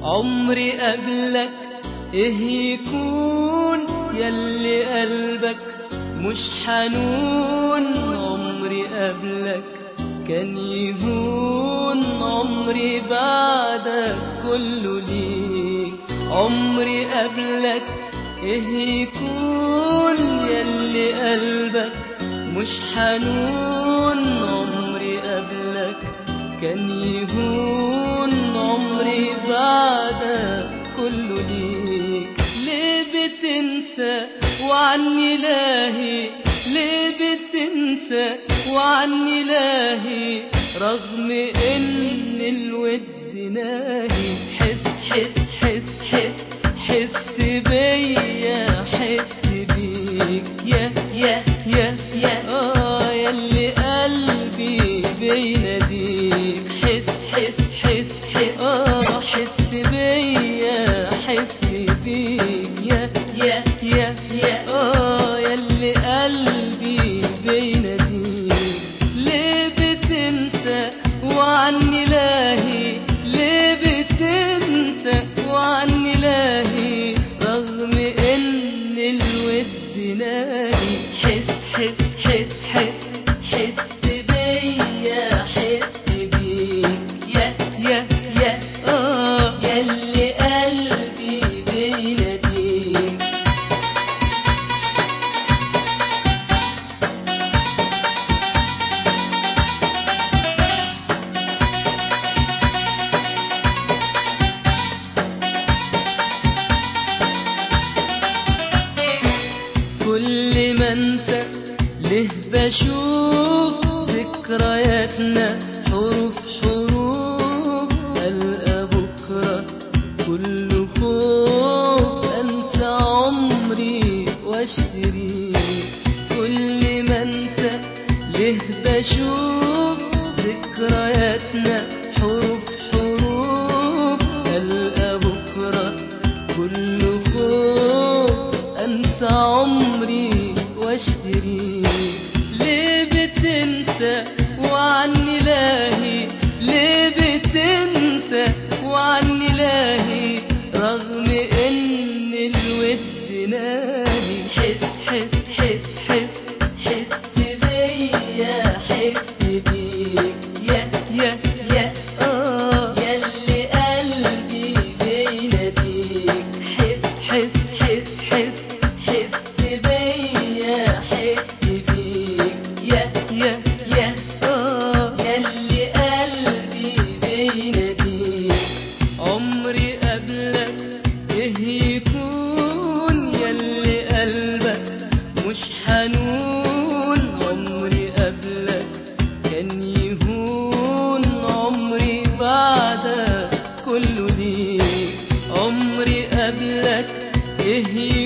عمري قبلك ايه يكون يلي قلبك مش حنون عمري قبلك كان يهون عمري بعدك كله ليك عمري قبلك ايه يكون يلي قلبك مش حنون عمري قبلك كان يهون عمري بعدك كله ليك ليه بتنسى وعني لاهي ليه بتنسى وعني لاهي رغم ان الود ناهي حس حس حس حس حس بيا حس بيك يا يا يا يا اه ياللي قلبي بيناديك حس حس حس حس اه حس بيا حس بيك يا يا يا يا اه ياللي قلبي بيناديك ليه بتنسى وعني لاهي ليه بتنسى وعني لاهي رغم ان الود ناهي حس حس حس حس حس بيا حس بيك يا يا يا اه ياللي قلبي بيناديك كل ما انسى ليه بشوف ذكرياتنا حروف حروف ألقى بكرة كل خوف أنسى عمري واشتري كل ما انسى ليه بشوف ذكرياتنا حروف حروف ألقى بكرة كل خوف أنسى عمري واشتري ليه بتنسى وعني لاهي ليه بتنسى وعني لاهي رغم ان الود ناهي حس حس حس حس حس بيا حس بيك يا يا يا اه ياللي قلبي بيناديك حس حس حس حس حس بيا حس بيك يا يا يا اه ياللي قلبي بيناديك عمري قبلك ايه يكون ياللي قلبك مش حنون عمري قبلك كان يهون عمري بعدك كله ليك عمري قبلك ايه